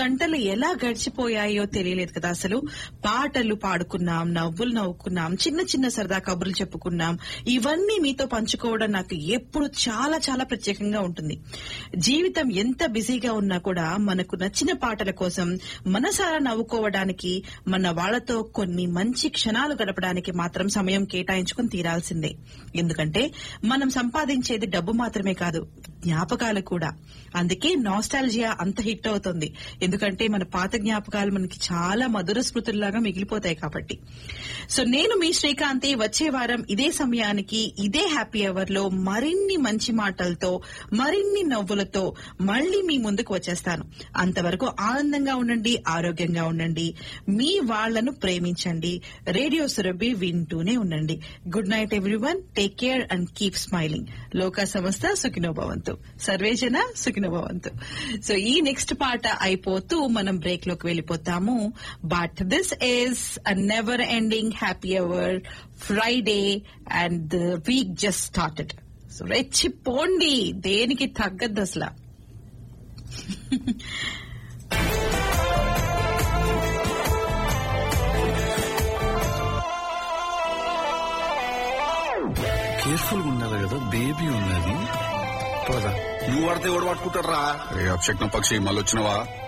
గంటలు ఎలా గడిచిపోయాయో తెలియలేదు కదా అసలు పాటలు పాడుకున్నాం నవ్వులు నవ్వుకున్నాం చిన్న చిన్న సరదా కబుర్లు చెప్పుకున్నాం ఇవన్నీ మీతో పంచుకోవడం నాకు ఎప్పుడు చాలా చాలా ప్రత్యేకంగా ఉంటుంది జీవితం ఎంత బిజీగా ఉన్నా కూడా మనకు నచ్చిన పాటల కోసం మనసారా నవ్వుకోవడానికి మన వాళ్ళతో కొన్ని మంచి క్షణాలు గడపడానికి మాత్రం సమయం కేటాయించుకుని తీరాల్సిందే ఎందుకంటే మనం సంపాదించేది డబ్బు మాత్రమే కాదు జ్ఞాపకాలు కూడా అందుకే నాస్టాలజియా అంత హిట్ అవుతుంది ఎందుకంటే మన పాత జ్ఞాపకాలు మనకి చాలా మధుర స్మృతుల్లాగా మిగిలిపోతాయి కాబట్టి సో నేను మీ శ్రీకాంతి వచ్చే వారం ఇదే సమయానికి ఇదే హ్యాపీ అవర్ లో మరిన్ని మంచి మాటలతో మరిన్ని నవ్వులతో మళ్ళీ మీ ముందుకు వచ్చేస్తాను అంతవరకు ఆనందంగా ఉండండి ఆరోగ్యంగా ఉండండి మీ వాళ్లను ప్రేమించండి రేడియో సురభి వింటూనే ఉండండి good night everyone take care and keep smiling లోక సంస్థ సుఖినోభవంతు సర్వేజన సుఖినోభవంతు సో ఈ నెక్స్ట్ పాట అయిపోతూ మనం బ్రేక్ లోకి వెళ్ళిపోతాము but this is a never ending happy hour Friday and the week just started so రెచ్చిపోండి దేనికి తగ్గద్దు అసలు కేర్ఫుల్ గా ఉండాలి కదా బేబీ ఉన్నది పదా నువ్వు వాడితే ఎవడు పట్టుకుంటాడు రా అప్షక్న పక్షి మళ్ళీ వచ్చినవా